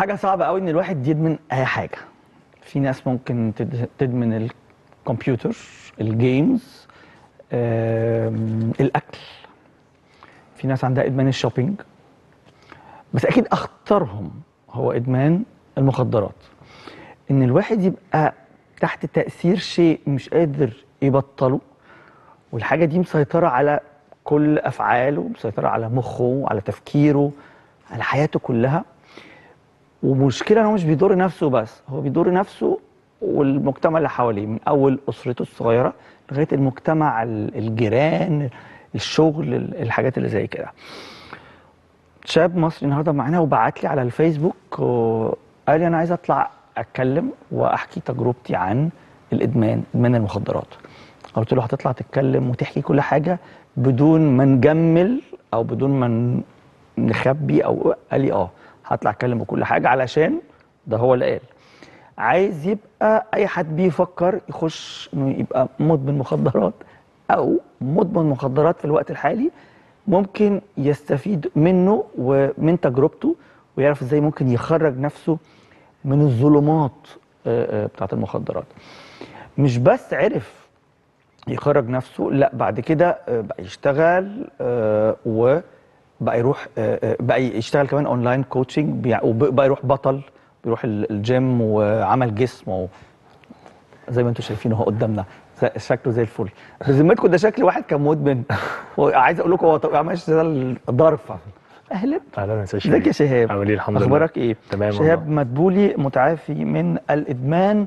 حاجه صعبه قوي ان الواحد يدمن اي حاجه في ناس ممكن تد- تدمن الكمبيوتر الجيمز آم، الاكل في ناس عندها ادمان الشوبينج بس اكيد اخطرهم هو ادمان المخدرات ان الواحد يبقى تحت تاثير شيء مش قادر يبطله والحاجه دي مسيطره على كل افعاله مسيطره على مخه على تفكيره على حياته كلها ومشكلة ان هو مش بيضر نفسه بس هو بيضر نفسه والمجتمع اللي حواليه من اول اسرته الصغيره لغايه المجتمع ال- الجيران الشغل ال- الحاجات اللي زي كده شاب مصري النهارده معانا وبعت لي على الفيسبوك وقال لي انا عايز اطلع اتكلم واحكي تجربتي عن الادمان ادمان المخدرات قلت له هتطلع تتكلم وتحكي كل حاجه بدون ما نجمل او بدون ما ن- نخبي او قال لي اه هطلع اتكلم بكل حاجه علشان ده هو اللي قال عايز يبقى اي حد بيفكر يخش انه يبقى مدمن مخدرات او مدمن مخدرات في الوقت الحالي ممكن يستفيد منه ومن تجربته ويعرف ازاي ممكن يخرج نفسه من الظلمات آه، آه، بتاعت المخدرات مش بس عرف يخرج نفسه لا بعد كده آه، بقى يشتغل آه، وبقى يروح آه، آه، بقى يشتغل كمان اونلاين كوتشنج بيع- وبقى يروح بطل بيروح ال- الجيم وعمل جسم و- زي ما انتم شايفين اهو قدامنا ز- شكله زي الفل بذمتكم ده شكل واحد كان مدمن وعايز اقول لكم هو طبعا عمل ضرفه اهلا اهلا يا استاذ ازيك يا شهاب عامل ايه الحمد لله اخبارك ايه تمام شهاب والله. مدبولي متعافي من الادمان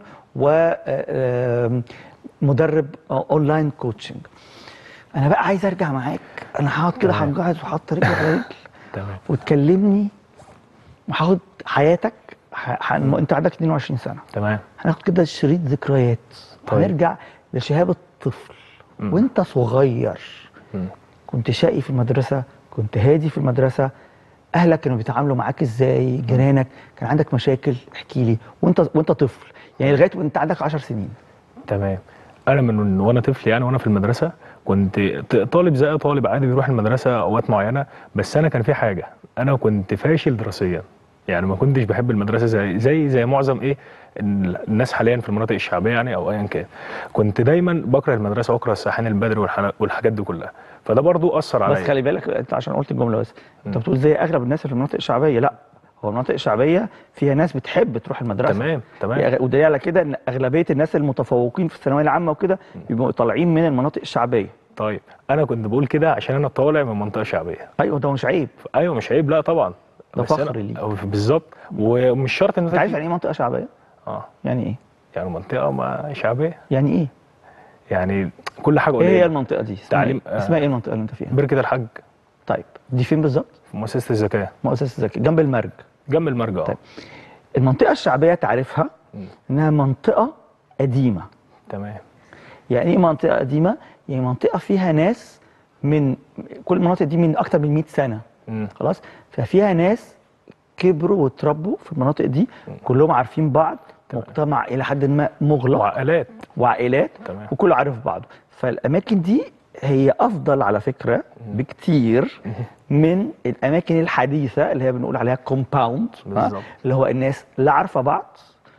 ومدرب اونلاين كوتشنج انا بقى عايز ارجع معاك انا هقعد كده تمام. هنجهز وحاطط رجلي على رجل تمام وتكلمني وهاخد حياتك ح... ح... انت عندك 22 سنه تمام هناخد كده شريط ذكريات طيب. هنرجع لشهاب الطفل مم. وانت صغير مم. كنت شقي في المدرسة كنت هادي في المدرسة أهلك كانوا بيتعاملوا معاك إزاي جيرانك كان عندك مشاكل احكي لي وأنت وأنت طفل يعني لغاية وأنت عندك 10 سنين تمام انا من وانا طفل يعني وانا في المدرسه كنت ط- طالب زي أي طالب عادي بيروح المدرسه اوقات معينه بس انا كان في حاجه انا كنت فاشل دراسيا يعني ما كنتش بحب المدرسه زي زي زي معظم ايه ال- الناس حاليا في المناطق الشعبيه يعني او ايا كان كنت دايما بكره المدرسه واكره الصحيان البدري والح- والحاجات دي كلها فده برضو اثر عليا بس خلي بالك أنت عشان قلت الجملة بس أنت بتقول زي أغلب الناس اللي في المناطق الشعبية لا هو المناطق الشعبية فيها ناس بتحب تروح المدرسة تمام تمام هي أغ- ودليل على كده ان اغلبيه الناس المتفوقين في الثانويه العامه وكده بيبقوا طالعين من المناطق الشعبيه طيب انا كنت بقول كده عشان انا طالع من منطقه شعبيه ايوه ده مش عيب ايوه مش عيب لا طبعا ده بس أنا- فخر ليك. أو بالظبط ومش شرط ان انت عارف يعني ايه منطقه شعبيه اه يعني ايه يعني منطقه ما شعبيه يعني ايه يعني كل حاجه ايه هي قليله المنطقه دي اسمها تعليم- إيه؟ آه. اسمها ايه المنطقه اللي انت فيها بركه الحج طيب دي فين بالظبط في مؤسسه الزكاه مؤسسه الزكاه جنب المرج جنب المرجع طيب. المنطقه الشعبيه تعرفها مم. انها منطقه قديمه تمام يعني ايه منطقه قديمه يعني منطقه فيها ناس من كل المناطق دي من اكتر من 100 سنه مم. خلاص ففيها ناس كبروا واتربوا في المناطق دي كلهم عارفين بعض تمام. مجتمع الى حد ما مغلق وعائلات وعائلات تمام. وكله عارف بعضه فالاماكن دي هي افضل على فكره بكتير من الاماكن الحديثه اللي هي بنقول عليها كومباوند بالظبط. اللي هو الناس لا عارفه بعض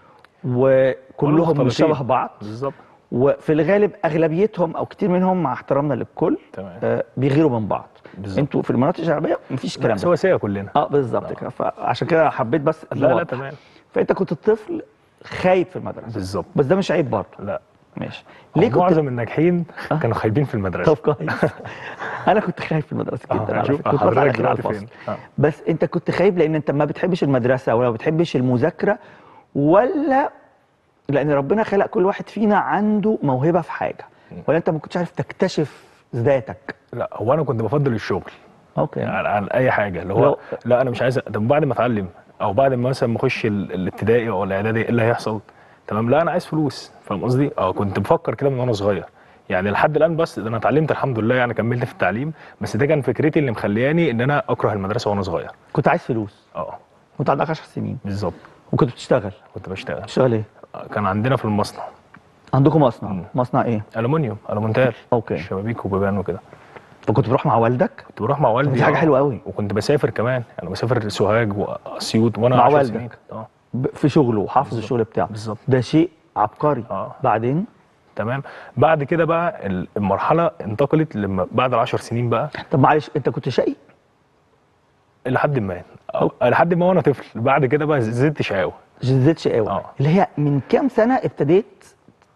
وكلهم مش مختلطين. شبه بعض بالظبط وفي الغالب اغلبيتهم او كتير منهم مع احترامنا للكل تمام. آه بيغيروا من بعض بالظبط. انتوا في المناطق الشعبيه مفيش الكلام ده سواسيه كلنا اه بالظبط كده فعشان كده حبيت بس لا لا أوضح. تمام فانت كنت طفل خايب في المدرسه بالظبط بس ده مش عيب برضه لا ماشي ليه ليه كنت معظم الناجحين آه. كانوا خايبين في طب المدرسه كويس انا كنت خايف في المدرسه آه، جدا على شوف فكره كنت بطلع حضرتك الاخير على دلوقتي الفصل فين؟ آه. بس انت كنت خايف لان انت ما بتحبش المدرسه ولا بتحبش المذاكره ولا لان ربنا خلق كل واحد فينا عنده موهبه في حاجه ولا انت ما كنتش عارف تكتشف ذاتك لا هو انا كنت بفضل الشغل اوكي عن, عن اي حاجه اللي هو لو- لا انا مش عايز طب بعد ما اتعلم او بعد ما مثلا ما اخش ال- الابتدائي او الاعدادي ايه اللي هيحصل تمام لا انا عايز فلوس فاهم قصدي اه كنت بفكر كده من وانا صغير يعني لحد الان بس ده انا اتعلمت الحمد لله يعني كملت في التعليم بس ده كان فكرتي اللي مخلياني ان انا اكره المدرسه وانا صغير كنت عايز فلوس اه كنت عندك 10 سنين بالظبط وكنت بتشتغل كنت بشتغل بتشتغل ايه آه، كان عندنا في المصنع عندكم مصنع مم. مصنع ايه الومنيوم الومنتال اوكي شبابيك وبيبان وكده فكنت بروح مع والدك كنت بروح مع والدي دي حاجة آه. حلوة قوي. وكنت بسافر كمان يعني بسافر سوهاج واسيوط وانا مع 10 والدك. سنين اه ب- في شغله وحافظ بالظبط. الشغل بتاعه بالظبط. ده شيء عبقري آه. بعدين تمام بعد كده بقى ال- المرحله انتقلت لما بعد العشر سنين بقى طب معلش انت كنت شقي لحد ما أو لحد ما وانا طفل بعد كده بقى زدت شقاوه زيت شقاوه آه. اللي هي من كام سنه ابتديت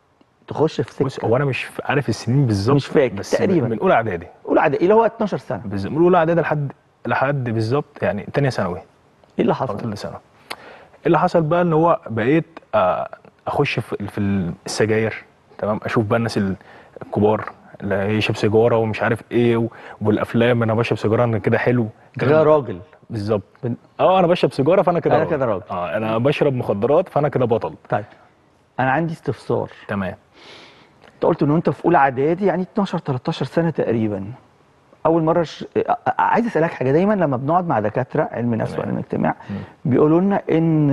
تخش في بص سكه هو انا مش عارف السنين بالظبط مش فاكر، بس تقريباً. من اولى اعدادي اولى اعدادي اللي هو 12 سنه بالظبط من اولى اعدادي لحد لحد بالظبط يعني تانية ثانوي ايه اللي او حصل؟ ثالثه ثانوي اللي حصل بقى ان هو بقيت آه، اخش في في السجاير تمام اشوف بقى الناس الكبار اللي يشرب سيجاره ومش عارف ايه و- والافلام انا بشرب سيجاره انا كده حلو كده راجل بالظبط بن- اه انا بشرب سيجاره فانا كده أنا كده راجل. اه انا بشرب مخدرات فانا كده بطل طيب انا عندي استفسار تمام انت قلت ان انت في اولى اعدادي يعني 12 13 سنه تقريبا اول مره ش... ا- ا- عايز اسالك حاجه دايما لما بنقعد مع دكاتره علم نفس تمام. وعلم اجتماع بيقولوا لنا ان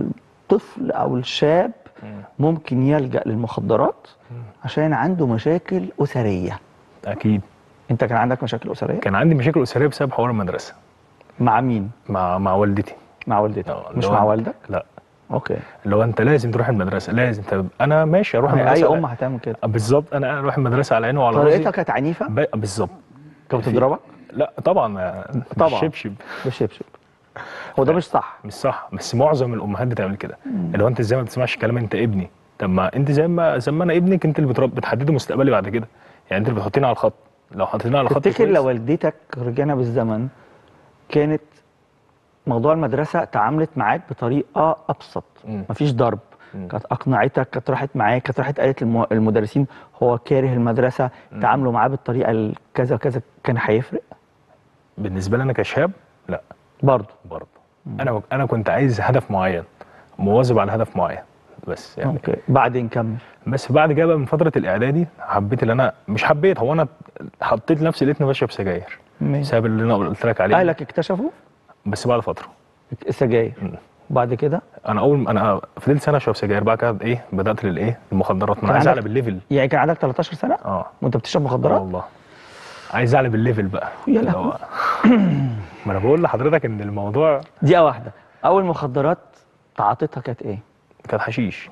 الطفل او الشاب ممكن يلجا للمخدرات عشان عنده مشاكل اسريه اكيد انت كان عندك مشاكل اسريه كان عندي مشاكل اسريه بسبب حوار المدرسه مع مين مع مع والدتي مع والدتك آه، مش اللي هو مع أنت- والدك لا اوكي اللي هو انت لازم تروح المدرسه لازم طب انا ماشي اروح هي المدرسه اي على- ام هتعمل كده آه، بالظبط انا اروح المدرسه على عيني وعلى راسي طريقتها كانت عنيفه ب- بالظبط كانت بتضربك لا طبعا آه، طبعاً. شبشب بشبشب هو ده مش صح مش صح بس معظم الامهات بتعمل كده اللي هو انت ازاي ما بتسمعش كلام انت ابني طب ما انت زي ما زي ما انا ابنك انت اللي بترب... بتحددي مستقبلي بعد كده يعني انت اللي بتحطيني على الخط لو حطيتيني على الخط تفتكر كويس- لو والدتك رجعنا بالزمن كانت موضوع المدرسة تعاملت معاك بطريقة أبسط مم. مفيش ضرب مم. كانت أقنعتك كانت راحت معاك كانت راحت قالت للم- للمدرسين هو كاره المدرسة تعاملوا معاه بالطريقة ال- كذا كذا كان هيفرق بالنسبه لي انا كشاب لا برضه برضه انا انا كنت عايز هدف معين مواظب على هدف معين بس يعني اوكي بعدين كمل بس بعد كده بقى من فتره الاعدادي حبيت اللي انا مش حبيت هو انا حطيت نفسي لقيتني بشرب سجاير ماشي. بسبب اللي انا قلت لك عليه أهلك اكتشفوا بس بعد فتره السجاير مم. بعد كده انا اول انا فضلت سنه اشرب سجاير بعد كده ايه بدات للايه المخدرات ما كان انا عايز عندك- اعلى بالليفل يعني كان عندك 13 سنة اه وأنت بتشرب آه مخدرات والله عايز اعلى بالليفل بقى يا اللي هو- ما انا بقول لحضرتك ان الموضوع دقيقة واحدة أول مخدرات تعاطيتها كانت إيه؟ كان حشيش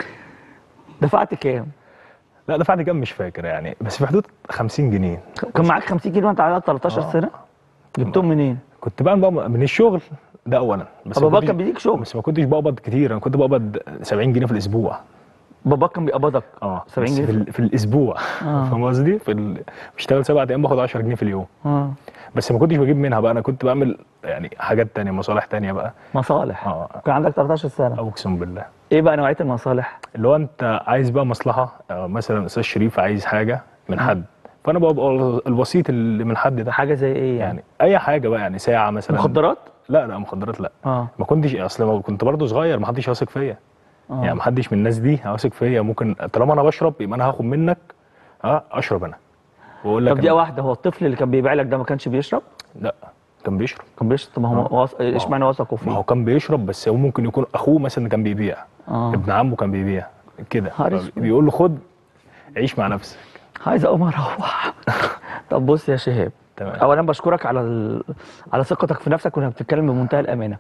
دفعت كام؟ لا دفعت كام مش فاكر يعني بس في حدود 50 جنيه كان معاك 50 جنيه وانت عندك 13 آه. سنه جبتهم منين؟ كنت بقى بقى من الشغل ده اولا بس طب ما باباك كنتش- كان بيديك شغل بس ما كنتش بقبض كتير انا كنت بقبض 70 جنيه في الاسبوع باباك كان بيقبضك اه 70 بس جنيه في, ال- في الاسبوع آه. فاهم قصدي في ال... بشتغل سبع ايام باخد 10 جنيه في اليوم اه بس ما كنتش بجيب منها بقى انا كنت بعمل يعني حاجات تانية مصالح تانية بقى مصالح اه كان عندك 13 سنه أو اقسم بالله ايه بقى نوعيه المصالح؟ اللي هو انت عايز بقى مصلحه آه، مثلا استاذ شريف عايز حاجه من حد فانا ببقى الوسيط اللي من حد ده حاجه زي ايه يعني؟ يعني اي حاجه بقى يعني ساعه مثلا مخدرات؟ لا لا مخدرات لا اه ما كنتش اصل ما كنت برضه صغير ما حدش واثق فيا اه يعني ما حدش من الناس دي واثق فيا ممكن طالما انا بشرب يبقى انا هاخد منك اه اشرب انا واقول لك طب دقيقه أنا- واحده هو الطفل اللي كان بيبيع لك ده ما كانش بيشرب؟ لا كان بيشرب كان بيشرب طب ما هو آه. واث- اشمعنى وثقوا ما هو فيه؟ كان بيشرب بس هو ممكن يكون اخوه مثلا كان بيبيع اه ابن عمه كان بيبيع كده نهار أسود. بيقول له خد عيش مع نفسك عايز اقوم اروح طب بص يا شهاب تمام. اولا بشكرك على ال... على ثقتك في نفسك وانك بتتكلم بمنتهى الامانه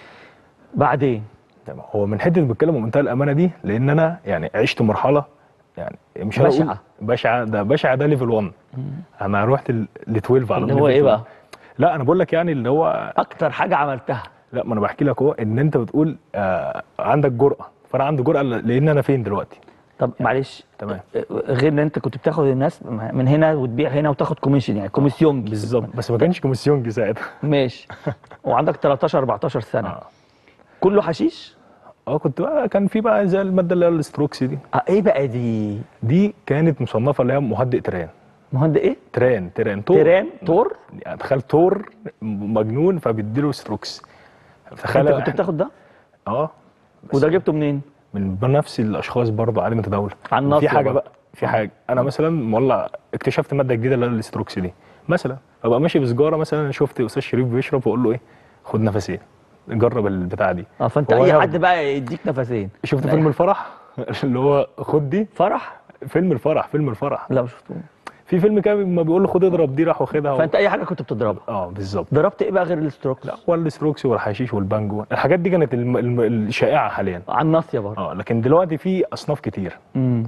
بعدين تمام هو من حته بتكلم بمنتهى الامانه دي لان انا يعني عشت مرحله يعني مش هقول بشعة. بشعه ده بشعه ده ليفل 1 انا رحت ل 12 على اللي طول هو level ايه 12. بقى؟ لا انا بقول لك يعني اللي هو اكتر حاجه عملتها لا ما انا بحكي لك اهو ان انت بتقول آه عندك جرأه فانا عندي جرأه لان انا فين دلوقتي طب معلش تمام. غير ان انت كنت بتاخد الناس من هنا وتبيع هنا وتاخد كوميشن يعني كوميسيون بالظبط بس ما كانش كوميسيون جه ساعتها ماشي وعندك 13 14 سنه اه كله حشيش اه كنت بقى كان في بقى زي الماده اللي هي الاستروكس دي آه ايه بقى دي دي كانت مصنفه اللي هي مهدئ تران مهند ايه تران تران تور تيران تور يعني تخيل تور مجنون فبيديله ستروكس تخيل انت كنت بتاخد ده اه بس وده جبته منين من نفس الاشخاص برضه عالم التداول عن في نصر حاجه برضه. بقى في حاجه انا مثلا مولع اكتشفت ماده جديده اللي هي الاستروكس دي مثلا ابقى ماشي بسجاره مثلا شفت استاذ شريف بيشرب واقول له ايه خد نفسين جرب البتاع دي اه فانت هو اي ياخده. حد بقى يديك نفسين شفت لا. فيلم الفرح اللي هو خد دي فرح فيلم الفرح فيلم الفرح لا مش شفته في فيلم كده ما بيقول له خد اضرب دي راح واخدها و... فانت اي حاجه كنت بتضربها اه بالظبط ضربت ايه بقى غير الستروكس لا هو الستروكس والحشيش والبانجو الحاجات دي كانت الم... الم... الشائعه حاليا على الناصيه برضه اه لكن دلوقتي في اصناف كتير امم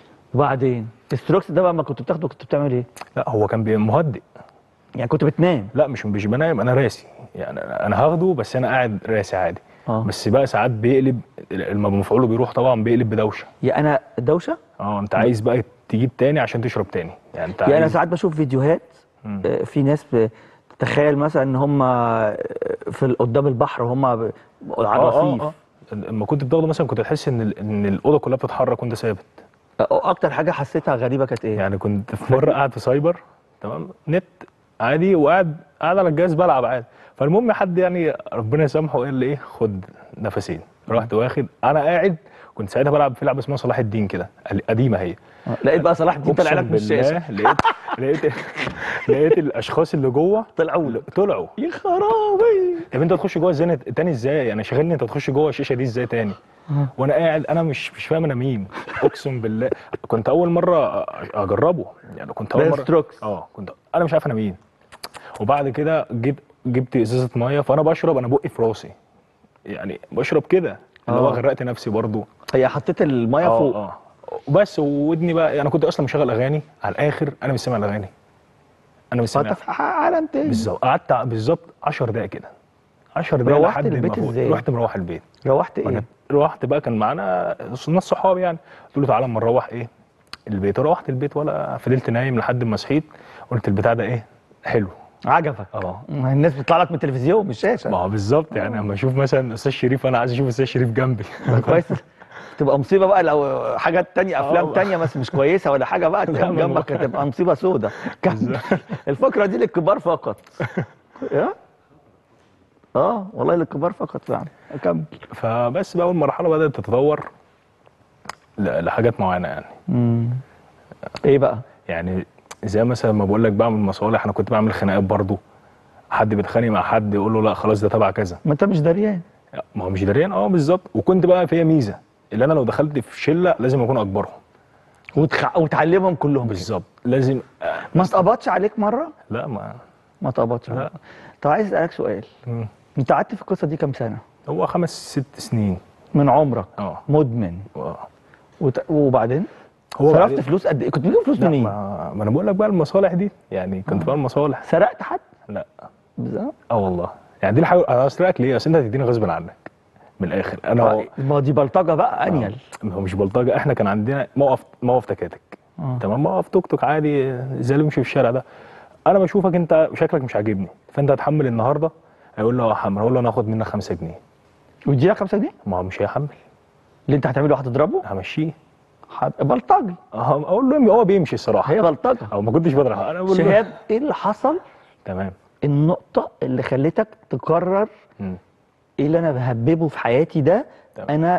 وبعدين الستروكس ده بقى ما كنت بتاخده كنت بتعمل ايه لا هو كان بي- مهدئ يعني كنت بتنام لا مش مش بنايم انا راسي يعني انا هاخده بس انا قاعد راسي عادي اه بس بقى ساعات بيقلب لما مفعوله بيروح طبعا بيقلب بدوشه يا انا دوشه اه انت عايز بقى تجيب تاني عشان تشرب تاني يعني انت يعني انا عايز ساعات بشوف فيديوهات مم. آه، في ناس تتخيل مثلا ان هم آه، في ال- قدام البحر وهم ب- على آه، الرصيف آه، آه. لما كنت بتاخده مثلا كنت تحس ان ال- ان الاوضه كلها بتتحرك وانت ثابت آه، اكتر حاجه حسيتها غريبه كانت ايه يعني كنت في مره قاعد في سايبر تمام نت عادي وقاعد قاعد على الجهاز بلعب عادي فالمهم حد يعني ربنا يسامحه قال لي ايه خد نفسين رحت واخد انا قاعد كنت ساعتها بلعب في لعبه اسمها صلاح الدين كده قديمه هي آه، لقيت بقى صلاح الدين طلع اقسم لك من الشاشه بالله لقيت لقيت لقيت الاشخاص اللي جوه طلعوا لك طلعوا يا خرابي طب انت تخش جوه ازاي تاني ازاي يعني شغلني انت تخش جوه الشاشه دي ازاي تاني آه. وانا قاعد انا مش مش فاهم انا مين اقسم بالله كنت اول مره أ- اجربه يعني كنت اول ده مره ستروكس. اه كنت انا مش عارف انا مين وبعد كده جيت جبت ازازه ميه فانا بشرب انا بقي في راسي يعني بشرب كده اللي هو آه. غرقت نفسي برضو هي حطيت الميه اه فوق اه وبس وودني بقى انا كنت اصلا مشغل اغاني على الاخر انا مش سامع الاغاني انا مش فانت سامع في عالم تاني بالظبط قعدت ع- بالظبط 10 دقايق كده 10 دقايق روحت لحد البيت ما فوق. ازاي؟ رحت مروح البيت روحت ما ايه انا روحت بقى كان معانا ناس صحابي يعني قلت له تعالى اما نروح ايه البيت روحت البيت ولا فضلت نايم لحد ما صحيت قلت البتاع ده ايه حلو عجبك اه الناس بتطلع لك من التلفزيون مش ما شاشه هو بالظبط يعني اما اشوف مثلا استاذ شريف انا عايز اشوف استاذ شريف جنبي ده كويس تبقى مصيبه بقى لو حاجات تانية افلام آه. تانية بس مش كويسه ولا حاجه بقى لا، تكون ما جنبك هو- هتبقى مصيبه سودة كمل الفقره دي للكبار فقط اه اه والله للكبار فقط فعلا كمل فبس بقى المرحله بدات تتطور ل- لحاجات معينه يعني مم. ايه بقى يعني زي مثلا ما بقول لك بعمل مصالح انا كنت بعمل خناقات برضو حد بيتخانق مع حد يقول له لا خلاص ده تبع كذا ما انت مش دريان ما هو مش دريان اه بالظبط وكنت بقى فيها ميزه اللي انا لو دخلت في شله لازم اكون اكبرهم وتخ... وتعلمهم كلهم كده. بالظبط لازم آه، ما اتقبضش عليك مره لا ما ما اتقبضش لا. طب عايز اسالك سؤال مم. انت قعدت في القصه دي كام سنه هو خمس ست سنين من عمرك اه مدمن و- وت... وبعدين هو صرفت بعدين- فلوس قد ايه كنت بتجيب فلوس لا منين ما, ما انا بقول لك بقى المصالح دي يعني كنت بقى المصالح سرقت حد لا بالظبط اه والله يعني دي الحاجه انا اسرقك ليه اصل انت هتديني غصب عنك من الاخر انا ما دي بلطجه بقى انيل ما هو مش بلطجه احنا كان عندنا موقف موقف تكاتك آه. تمام موقف توك توك عادي زي اللي بيمشي في الشارع ده انا بشوفك انت شكلك مش عاجبني فانت هتحمل النهارده هيقول له هحمل اقول له انا هاخد منك 5 جنيه ويدي لك 5 جنيه ما هو مش هيحمل اللي انت هتعمله هتضربه همشيه هت- بلطجي أه، اقول له هو بيمشي الصراحه هي بلطجه او ما كنتش بضرب انا بقول له شهاب ايه اللي حصل تمام النقطه اللي خلتك تقرر مم. ايه اللي انا بهببه في حياتي ده تمام. انا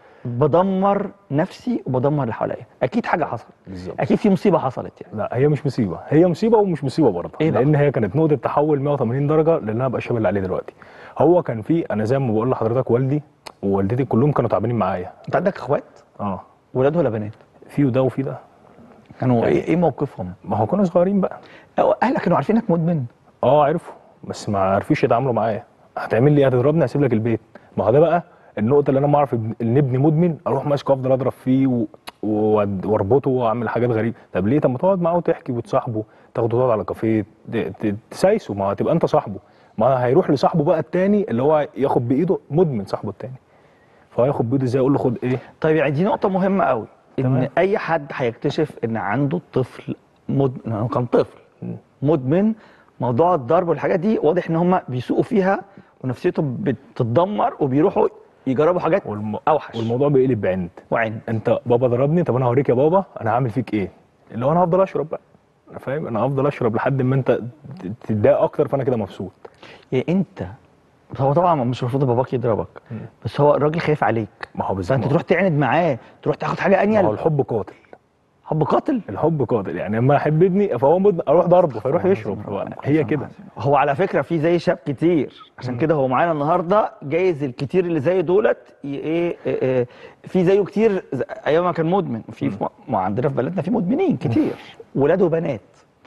بدمر نفسي وبدمر اللي حواليا اكيد حاجه حصلت بالظبط اكيد في مصيبه حصلت يعني لا هي مش مصيبه هي مصيبه ومش مصيبه برضه إيه بقى؟ لان هي كانت نقطه تحول 180 درجه لان انا ابقى شبه اللي عليه دلوقتي هو كان في انا زي ما بقول لحضرتك والدي ووالدتي كلهم كانوا تعبانين معايا انت عندك اخوات اه ولاد ولا بنات في وده وفي ده كانوا ايه ايه موقفهم ما هو كانوا صغيرين بقى أو اهلك كانوا عارفين انك مدمن اه عرفوا بس ما عرفوش يتعاملوا معايا هتعمل لي ايه هتضربني هسيب لك البيت ما هو ده بقى النقطه اللي انا ما اعرف ابن- ان ابني مدمن اروح ماسكه افضل اضرب فيه و... وأد- واربطه واعمل حاجات غريبه طب ليه طب ما تقعد معاه وتحكي وتصاحبه تاخده تقعد على كافيه ت- ت- تسايسه ما هتبقى انت صاحبه ما هيروح لصاحبه بقى التاني اللي هو ياخد بايده مدمن صاحبه التاني فهو ياخد بايده ازاي اقول له خد ايه طيب يعني دي نقطة مهمة قوي ان تمام. اي حد هيكتشف ان عنده طفل مدمن هو كان طفل مم. مدمن موضوع الضرب والحاجات دي واضح ان هم بيسوقوا فيها ونفسيتهم بتتدمر وبيروحوا يجربوا حاجات والم... اوحش والموضوع بيقلب بعند وعند انت بابا ضربني طب انا هوريك يا بابا انا هعمل فيك ايه اللي هو انا هفضل اشرب بقى انا فاهم انا هفضل اشرب لحد ما انت ت- تتضايق اكتر فانا كده مبسوط يعني انت هو طبعا مش المفروض باباك يضربك مم. بس هو الراجل خايف عليك ما هو بالظبط فانت تروح تعند معاه تروح تاخد حاجه ما هو انيل الحب قاتل حب قاتل الحب قاتل يعني لما احب ابني فهو مدمن اروح ضربه فيروح يشرب هو- هي كده هو على فكره في زي شاب كتير عشان كده هو معانا النهارده جايز الكتير اللي زي دولت ي- ايه إيه، إيه، في زيه كتير ز- ايام ما كان مدمن في في- ما عندنا في بلدنا في مدمنين كتير ولاد وبنات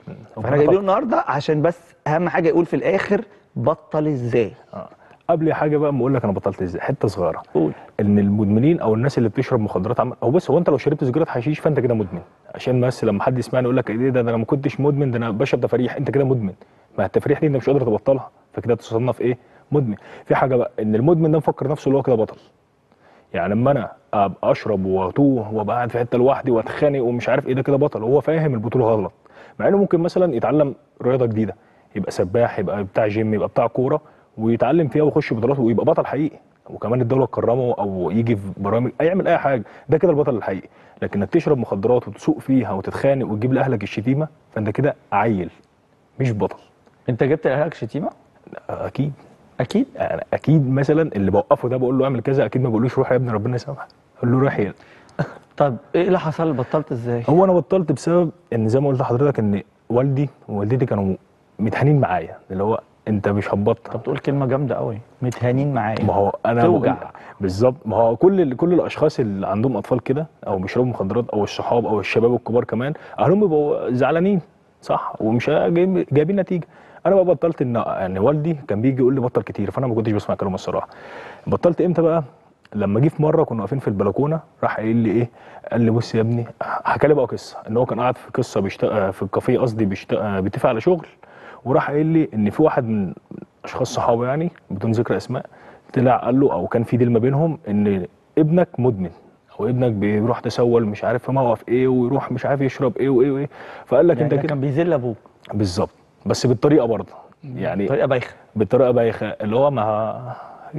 فاحنا جايبينه النهارده عشان بس اهم حاجه يقول في الاخر بطل ازاي آه. قبل حاجه بقى بقول لك انا بطلت ازاي حته صغيره قول ان المدمنين او الناس اللي بتشرب مخدرات عم... هو بص هو انت لو شربت سجاره حشيش فانت كده مدمن عشان بس لما حد يسمعني يقول لك ايه ده, ده انا ما كنتش مدمن ده انا بشرب تفريح انت كده مدمن ما التفريح دي انت مش قادر تبطلها فكده تصنف ايه مدمن في حاجه بقى ان المدمن ده مفكر نفسه اللي هو كده بطل يعني اما انا ابقى اشرب واتوه وابقى قاعد في حته لوحدي واتخانق ومش عارف ايه ده كده بطل هو فاهم البطوله غلط مع انه ممكن مثلا يتعلم رياضه جديده يبقى سباح يبقى بتاع جيم يبقى بتاع كوره ويتعلم فيها ويخش بطولات ويبقى بطل حقيقي وكمان الدوله تكرمه او يجي في برامج يعمل اي حاجه ده كده البطل الحقيقي لكن انك تشرب مخدرات وتسوق فيها وتتخانق وتجيب لاهلك الشتيمه فانت كده عيل مش بطل انت جبت لاهلك شتيمه اكيد اكيد يعني اكيد مثلا اللي بوقفه ده بقول له اعمل كذا اكيد ما بقولوش روح يا ابني ربنا يسامحك اقول له روح يا طب ايه اللي حصل بطلت ازاي هو انا بطلت بسبب ان زي ما قلت لحضرتك ان والدي ووالدتي كانوا متهانين معايا اللي هو انت مش هتبطل طب تقول كلمه جامده قوي متهانين معايا ما هو انا توجع. بقول- بالظبط ما هو كل كل الاشخاص اللي عندهم اطفال كده او بيشربوا مخدرات او الصحاب او الشباب الكبار كمان اهلهم بيبقوا زعلانين صح ومش جايب- جايبين نتيجه انا بقى بطلت ان يعني والدي كان بيجي يقول لي بطل كتير فانا ما كنتش بسمع كلامه الصراحه بطلت امتى بقى لما جه في مره كنا واقفين في البلكونه راح قايل لي ايه قال لي بص يا ابني حكى لي بقى قصه ان هو كان قاعد في قصه بيشتغل في الكافيه قصدي بيشتغل بيتفق على شغل وراح قايل لي ان في واحد من اشخاص صحابه يعني بدون ذكر اسماء طلع قال له او كان في ديل ما بينهم ان ابنك مدمن او ابنك بيروح تسول مش عارف في موقف ايه ويروح مش عارف يشرب ايه وايه وايه فقال لك يعني انت ده كده كان بيذل ابوك بالظبط بس بالطريقه برضه يعني طريقه بايخه بطريقه بايخه اللي هو ما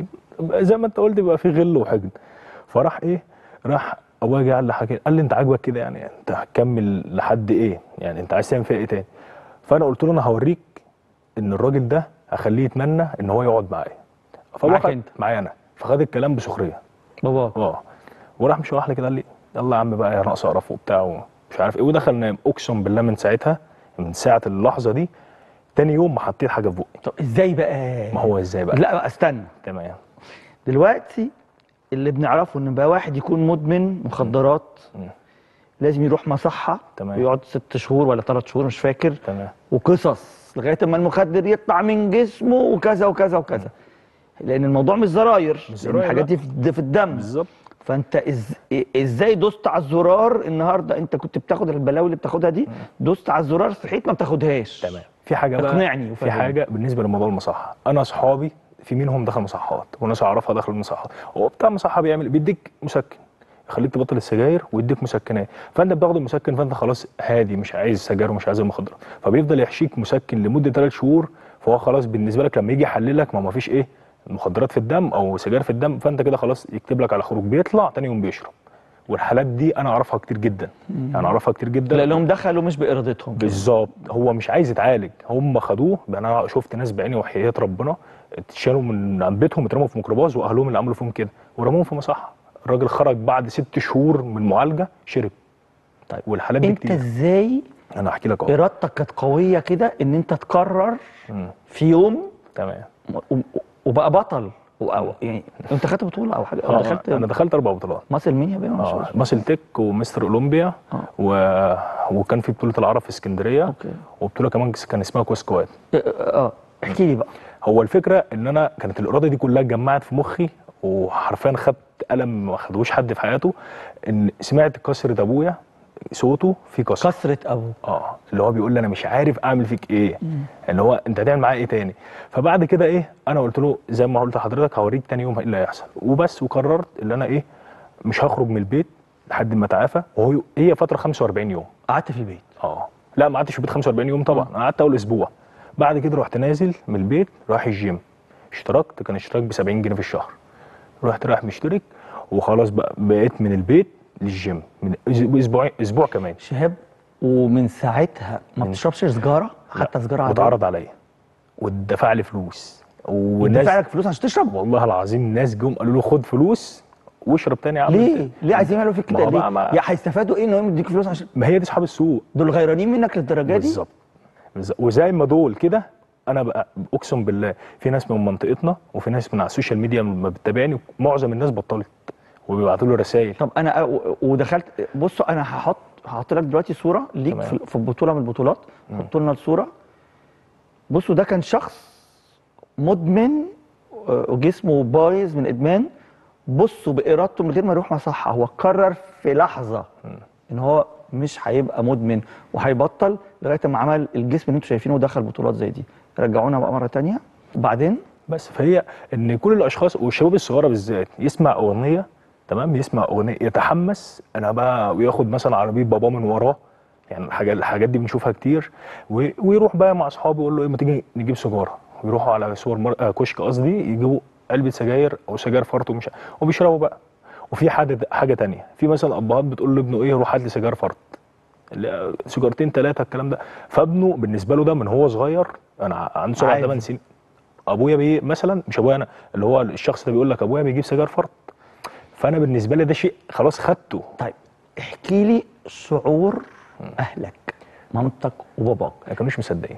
زي ما انت قلت بيبقى في غل وحقد فراح ايه راح ابويا جه قال لي حاجه قال لي انت عاجبك كده يعني انت هتكمل لحد ايه يعني انت عايز تعمل فيها ايه تاني فانا قلت له انا هوريك ان الراجل ده هخليه يتمنى ان هو يقعد معايا فهو معاك خد- انت؟ معايا انا فخد الكلام بسخريه باباك اه وراح مشوح لي كده قال لي يلا يا عم بقى يا ناقص اقرف وبتاع ومش عارف ايه ودخل نام اقسم بالله من ساعتها من ساعه اللحظه دي تاني يوم ما حطيت حاجه في بقي طب ازاي بقى ما هو ازاي بقى لا بقى استنى تمام دلوقتي اللي بنعرفه ان بقى واحد يكون مدمن مخدرات مم. لازم يروح مصحه تمام. ويقعد ست شهور ولا ثلاث شهور مش فاكر تمام وقصص لغايه اما المخدر يطلع من جسمه وكذا وكذا وكذا لان الموضوع مش زراير مش لأن زراير، الحاجات لا. دي في في الدم بالظبط فانت إز... ازاي دوست على الزرار النهارده انت كنت بتاخد البلاوي اللي بتاخدها دي دوست على الزرار صحيت ما بتاخدهاش تمام في حاجه بقى اقنعني في وفهمني. حاجه بالنسبه لموضوع المصحه انا اصحابي في منهم دخل مصحات وناس اعرفها دخل المصحات هو بتاع مصحه بيعمل بيديك مسكن يخليك تبطل السجاير ويديك مسكنات فانت بتاخد المسكن فانت خلاص هادي مش عايز سجاير ومش عايز المخدرات فبيفضل يحشيك مسكن لمده ثلاث شهور فهو خلاص بالنسبه لك لما يجي يحللك ما ما فيش ايه مخدرات في الدم او سجاير في الدم فانت كده خلاص يكتب لك على خروج بيطلع تاني يوم بيشرب والحالات دي انا اعرفها كتير جدا يعني اعرفها كتير جدا لانهم دخلوا مش بارادتهم بالظبط هو مش عايز يتعالج هم خدوه بقى انا شفت ناس بعيني وحياة ربنا اتشالوا من عن بيتهم اترموا في ميكروباص واهلهم اللي عملوا فيهم كده ورموهم في مصحه الراجل خرج بعد ست شهور من معالجه شرب طيب والحالات دي انت كتير ازاي انا هحكي لك اهو ارادتك كانت قويه كده ان انت تقرر مم، في يوم تمام و- و- وبقى بطل و- أو يعني انت خدت بطوله او حاجه أو اه دخلت انا دخلت اربع بطولات مصل مين يا بيه مش اه عارف. ماسل تك ومستر اولمبيا آه. و... وكان في بطوله العرب في اسكندريه اوكي وبطوله كمان كان اسمها كوسكوات اه اه احكي لي بقى هو الفكره ان انا كانت الاراده دي كلها اتجمعت في مخي وحرفيا خدت قلم ما خدوش حد في حياته ان سمعت كسرة ابويا صوته في كسر كسره ابوك اه اللي هو بيقول لي انا مش عارف اعمل فيك ايه اللي هو انت هتعمل معايا ايه تاني فبعد كده ايه انا قلت له زي ما قلت لحضرتك هوريك تاني يوم ايه اللي هيحصل وبس وقررت ان انا ايه مش هخرج من البيت لحد ما اتعافى وهو هي فتره 45 يوم قعدت في البيت اه لا ما قعدتش في البيت 45 يوم طبعا انا قعدت اول اسبوع بعد كده رحت نازل من البيت رايح الجيم اشتركت كان اشتراك ب 70 جنيه في الشهر رحت رايح مشترك وخلاص بقى بقيت من البيت للجيم من أس- اسبوع اسبوع كمان شهاب ومن ساعتها ما بتشربش سجاره حتى سجاره عاديه واتعرض عليا واتدفع لي فلوس والناس ودفع لك فلوس عشان تشرب والله العظيم ناس جم قالوا له خد فلوس واشرب تاني يا عم ليه؟ ليه عايزين يعملوا فيك ما كده هو ليه؟ بقى ما- يا هيستفادوا ايه انهم يديك فلوس عشان ما هي دي اصحاب السوق دول غيرانين منك للدرجه دي؟ بالظبط بالظبط. وزي ما دول كده انا بقى اقسم بالله في ناس من منطقتنا وفي ناس من على السوشيال ميديا ما بتتابعني معظم الناس بطلت وبيبعتوا له رسائل طب انا و- ودخلت بصوا انا هحط هحط لك دلوقتي صوره ليك تمام. في في بطوله من البطولات حط لنا الصوره بصوا ده كان شخص مدمن آه، وجسمه بايظ من ادمان بصوا بارادته من غير ما يروح مصحه هو قرر في لحظه ان هو مش هيبقى مدمن وهيبطل لغايه ما عمل الجسم اللي انتوا شايفينه ودخل بطولات زي دي رجعونا بقى مره تانية وبعدين بس فهي ان كل الاشخاص والشباب الصغيره بالذات يسمع اغنيه تمام يسمع اغنيه يتحمس انا بقى وياخد مثلا عربيه باباه من وراه يعني الحاجات الحاجات دي بنشوفها كتير و- ويروح بقى مع اصحابه يقول له ايه ما تيجي نجيب سيجاره ويروحوا على سوبر مار... آه كشك قصدي يجيبوا علبه سجاير او سجاير فرط ومش وبيشربوا بقى وفي حاجه حاجه تانية في مثلا ابهات بتقول لابنه ايه روح هات لي سيجاره فرط اللي- سيجارتين ثلاثه الكلام ده فابنه بالنسبه له ده من هو صغير انا عنده سبع عادي. ثمان سنين ابويا بي مثلا مش ابويا انا اللي هو الشخص ده بيقول لك ابويا بيجيب سجاير فرط فانا بالنسبه لي ده شيء خلاص خدته طيب احكي لي شعور اهلك مامتك وباباك ما كانوش مصدقين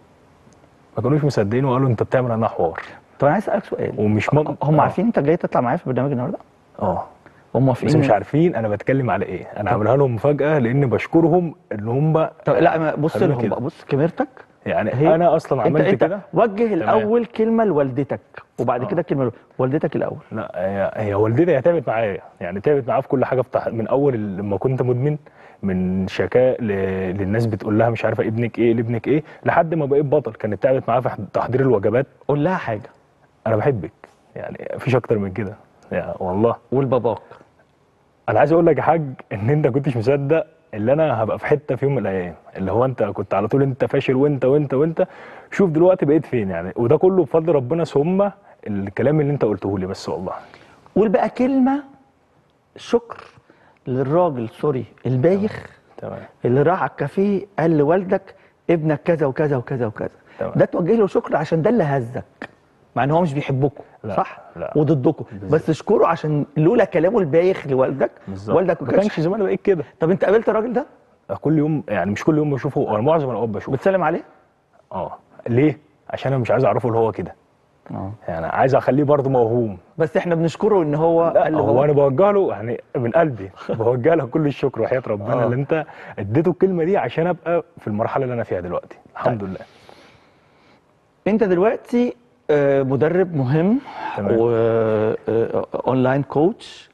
ما كانوش مصدقين وقالوا انت بتعمل انا حوار طب انا عايز اسالك سؤال ومش مم... هم آه. عارفين انت جاي تطلع معايا في البرنامج النهارده اه هم موافقين بس مش عارفين انا بتكلم على ايه انا عاملها لهم مفاجاه لان بشكرهم ان هم طب لا ما- بص خلونا لهم كده. بقى بص كاميرتك يعني هي- انا اصلا انت عملت انت كده وجه الاول كلمه لوالدتك وبعد آه. كده كلمه والدتك الاول لا هي هي والدتي هي تعبت معايا يعني تعبت معايا في كل حاجه في تح... من اول ال- لما كنت مدمن من شكاء ل... للناس بتقول لها مش عارفه ابنك ايه لابنك ايه لحد ما بقيت بطل كانت تعبت معايا في ح- تحضير الوجبات قول لها حاجه انا بحبك يعني مفيش اكتر من كده يعني والله والباباك انا عايز اقول لك يا حاج ان انت كنتش مصدق اللي انا هبقى في حته في يوم من الايام اللي هو انت كنت على طول انت فاشل وانت وانت وانت شوف دلوقتي بقيت فين يعني وده كله بفضل ربنا ثم الكلام اللي انت قلته لي بس والله قول بقى كلمه شكر للراجل سوري البايخ تمام اللي راح على الكافيه قال لوالدك ابنك كذا وكذا وكذا وكذا تمام. ده توجه له شكر عشان ده اللي هزك مع ان هو مش بيحبكم لا، صح لا. وضدكم بالظبط. بس اشكره عشان لولا كلامه البايخ لوالدك بالظبط والدك ما ما كانش كانش زمان بقيت كده طب انت قابلت الراجل ده كل يوم يعني مش كل يوم بشوفه انا معظم الاوقات بشوفه بتسلم عليه اه ليه عشان انا مش عايز اعرفه اللي هو كده اه يعني عايز اخليه برضه موهوم بس احنا بنشكره ان هو لا قال له هو انا بوجه له يعني من قلبي بوجه له كل الشكر وحياه ربنا آه. اللي انت اديته الكلمه دي عشان ابقى في المرحله اللي انا فيها دلوقتي الحمد لله انت دلوقتي آه، مدرب مهم تمام. واونلاين كوتش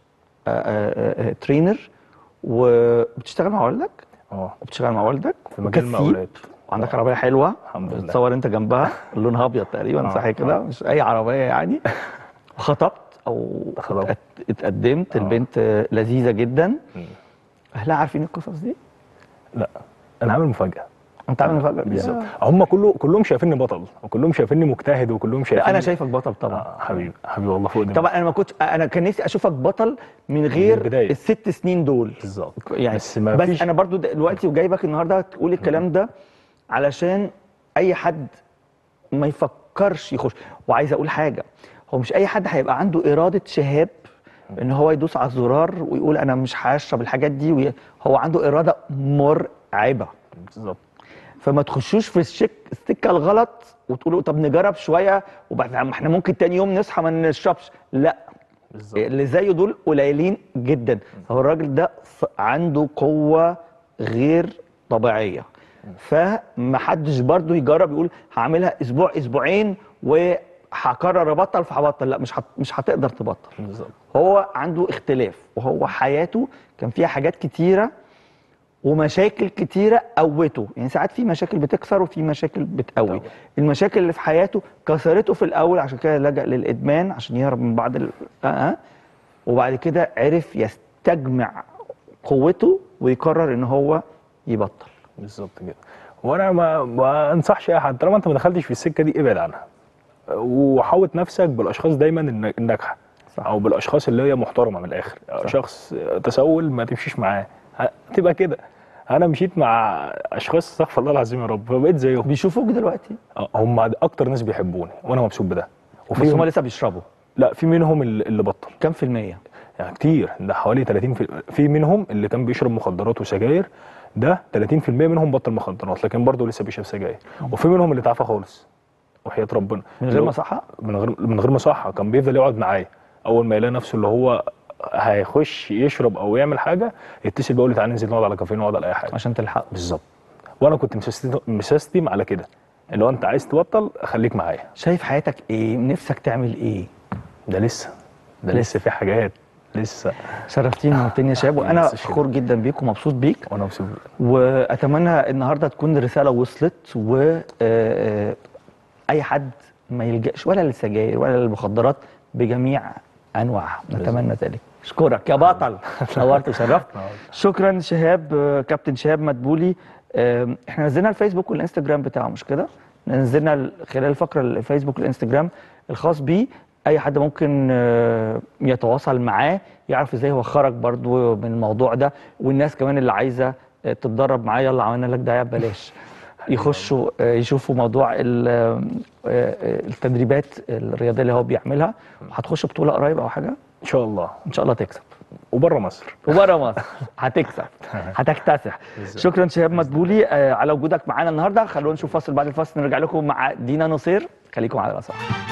ترينر وبتشتغل مع والدك اه وبتشتغل مع والدك في مجال وكسيب، المقاولات وعندك عربيه حلوه الحمد لله. بتصور انت جنبها لونها ابيض تقريبا آه، صح كده آه. مش اي عربيه يعني وخطبت او خطبت. ات- اتقدمت آه. البنت لذيذه جدا مم. اهلها عارفين القصص دي لا انا عامل مفاجاه انت عامل مفاجاه بالظبط يا. هم كله كلهم شايفيني بطل وكلهم شايفيني مجتهد وكلهم شايفيني لا انا شايفك بطل طبعا آه حبيبي حبيبي والله فوق دماغي طبعا انا ما كنتش انا كان نفسي اشوفك بطل من غير البداية. الست سنين دول بالظبط يعني بس ما بس فيش انا برضو دلوقتي وجايبك النهارده تقول الكلام ده علشان اي حد ما يفكرش يخش وعايز اقول حاجه هو مش اي حد هيبقى عنده اراده شهاب ان هو يدوس على الزرار ويقول انا مش هشرب الحاجات دي وي... هو عنده اراده مرعبه بالظبط فما تخشوش في الشك السكه الغلط وتقولوا طب نجرب شويه وبعد ما احنا ممكن تاني يوم نصحى ما نشربش لا بالظبط اللي زيه دول قليلين جدا هو الراجل ده ص- عنده قوة غير طبيعية فمحدش برضو يجرب يقول هعملها اسبوع اسبوعين وهقرر ابطل فهبطل لا مش هت... مش هتقدر تبطل بالظبط هو عنده اختلاف وهو حياته كان فيها حاجات كتيرة ومشاكل كتيرة قوته يعني ساعات في مشاكل بتكسر وفي مشاكل بتقوي طبعا. المشاكل اللي في حياته كسرته في الأول عشان كده لجأ للإدمان عشان يهرب من بعض ال... آه آه. وبعد كده عرف يستجمع قوته ويقرر ان هو يبطل بالظبط كده وانا ما ما انصحش اي حد طالما انت ما دخلتش في السكه دي ابعد عنها وحاوط نفسك بالاشخاص دايما الن- الناجحه صح. او بالاشخاص اللي هي محترمه من الاخر شخص تسول ما تمشيش معاه هتبقى كده انا مشيت مع اشخاص استغفر الله العظيم يا رب فبقيت زيهم بيشوفوك دلوقتي آه، هم اكتر ناس بيحبوني وانا مبسوط بده بس هم وفي لسه بيشربوا لا في منهم اللي اللي بطل كام في المية؟ يعني كتير ده حوالي 30 في, في منهم اللي كان بيشرب مخدرات وسجاير ده 30% منهم بطل مخدرات لكن برضه لسه بيشرب سجاير وفي منهم اللي اتعافى خالص وحياة ربنا من غير لو- مصحة؟ من غير من غير مصحة كان بيفضل يقعد معايا اول ما يلاقي نفسه اللي هو هيخش يشرب او يعمل حاجه يتصل بيقول لي تعالى ننزل نقعد على كافيه نقعد على اي حاجه عشان تلحق بالظبط وانا كنت مسيستم مسيستم على كده اللي هو انت عايز تبطل خليك معايا شايف حياتك ايه نفسك تعمل ايه ده لسه ده لسه في حاجات لسه شرفتيني ونورتني يا شباب وانا بس شكراً. فخور جدا بيك ومبسوط بيك وانا مبسوط واتمنى النهارده تكون الرساله وصلت و آه، آه، اي حد ما يلجاش ولا للسجاير ولا للمخدرات بجميع انواعها نتمنى ذلك اشكرك يا بطل نورت وشرفت شكرا شهاب آه، كابتن شهاب مدبولي آه، احنا نزلنا الفيسبوك والانستجرام بتاعه مش كده نزلنا ال- خلال الفقره الفيسبوك والانستجرام الخاص بيه اي حد ممكن آه، يتواصل معاه يعرف ازاي هو خرج برضو من الموضوع ده والناس كمان اللي عايزه آه، تتدرب معاه يلا عملنا لك دعايه ببلاش يخشوا آه، يشوفوا موضوع ال- آه، آه، التدريبات الرياضيه اللي هو بيعملها هتخش بطوله قريب او حاجه ان شاء الله ان شاء الله تكسب وبره مصر وبره مصر هتكسب هتكتسح شكرا شهاب مدبولي آه، على وجودك معانا النهارده خلونا نشوف فاصل بعد الفاصل نرجع لكم مع دينا نصير خليكم على الأسرع